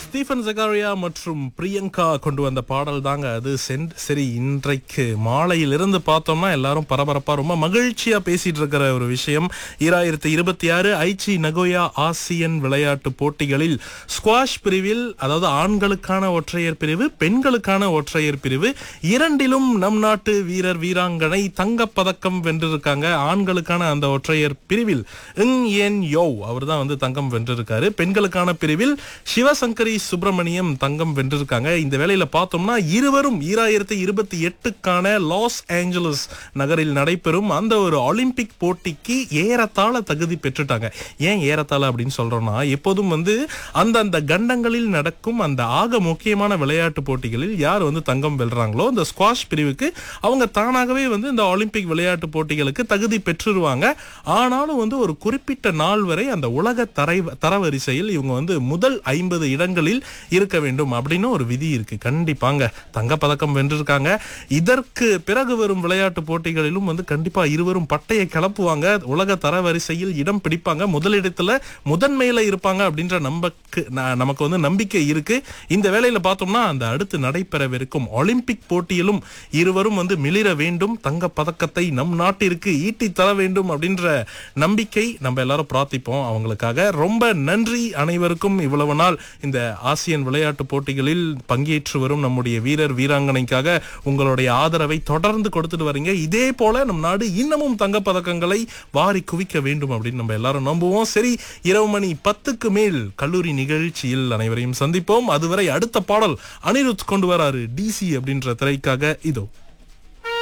Stephen ஜகாரியா மற்றும் பிரியங்கா கொண்டு வந்த பாடல் தாங்க அது சென்- சரி இன்றைக்கு மாலையிலிருந்து பார்த்தோம்னா எல்லாரும் பரபரப்பா ரொம்ப மகிழ்ச்சியா பேசிட்டு இருக்கிற ஒரு விஷயம் ஈராயிரத்தி இருபத்தி ஆறு ஐச்சி நகோயா ஆசியன் விளையாட்டு போட்டிகளில் ஸ்குவாஷ் பிரிவில் அதாவது ஆண்களுக்கான ஒற்றையர் பிரிவு பெண்களுக்கான ஒற்றையர் பிரிவு இரண்டிலும் நம் நாட்டு வீரர் வீராங்கனை தங்கப் பதக்கம் வென்றிருக்காங்க ஆண்களுக்கான அந்த ஒற்றையர் பிரிவில் இங் என் யோ அவர் தான் வந்து தங்கம் வென்றிருக்காரு பெண்களுக்கான பிரிவில் சிவசங்கரி சுப்பிரமணியம் தங்கம் வென்றிருக்காங்க இந்த வேளையில பார்த்தோம்னா இருவரும் ஈராயிரத்தி இருபத்தி எட்டுக்கான லாஸ் ஏஞ்சலஸ் நகரில் நடைபெறும் அந்த ஒரு ஒலிம்பிக் போட்டிக்கு ஏறத்தாழ தகுதி பெற்றுட்டாங்க ஏன் ஏறத்தாழ அப்படின்னு சொல்றோம்னா எப்போதும் வந்து அந்தந்த கண்டங்களில் நடக்கும் அந்த ஆக முக்கியமான விளையாட்டு போட்டிகளில் யார் வந்து தங்கம் வெல்றாங்களோ இந்த ஸ்குவாஷ் பிரிவுக்கு அவங்க தானாகவே வந்து இந்த ஒலிம்பிக் விளையாட்டு போட்டிகளுக்கு தகுதி பெற்றுருவாங்க ஆனாலும் வந்து ஒரு குறிப்பிட்ட நாள் வரை அந்த உலக தரை தரவரிசையில் இவங்க வந்து முதல் ஐம்பது இடங்களில் இருக்க வேண்டும் அப்படின்னு ஒரு விதி இருக்கு கண்டிப்பாங்க தங்கப்பதக்கம் வென்றிருக்காங்க இதற்கு பிறகு வரும் விளையாட்டு போட்டிகளிலும் வந்து கண்டிப்பா இருவரும் பட்டையை கிளப்புவாங்க உலக தரவரிசையில் இடம் பிடிப்பாங்க முதலிடத்துல முதன்மையில இருப்பாங்க அப்படின்ற நம்பக்கு ந- நமக்கு வந்து நம்பிக்கை இருக்கு இந்த வேளையில பார்த்தோம்னா அந்த அடுத்து நடைபெறவிருக்கும் ஒலிம்பிக் போட்டியிலும் இருவரும் வந்து மிளிர வேண்டும் தங்க பதக்கத்தை நம் நாட்டிற்கு ஈட்டி தர வேண்டும் அப்படின்ற நம்பிக்கை நம்ம எல்லாரும் பிரார்த்திப்போம் அவங்களுக்காக ரொம்ப நன்றி அனைவருக்கும் இவ்வளவு நாள் இந்த ஆசியன் விளையாட்டு போட்டிகளில் பங்கேற்று வரும் நம்முடைய வீரர் வீராங்கனைக்காக உங்களுடைய ஆதரவை தொடர்ந்து கொடுத்துட்டு வரீங்க இதே போல நம் நாடு இன்னமும் தங்க பதக்கங்களை வாரி குவிக்க வேண்டும் அப்படின்னு நம்ம எல்லாரும் நம்புவோம் சரி இரவு மணி பத்துக்கு மேல் கல்லூரி நிகழ்ச்சியில் அனைவரையும் சந்திப்போம் அதுவரை அடுத்த பாடல் அனிருத் கொண்டு வராரு டிசி அப்படின்ற திரைக்காக இதோ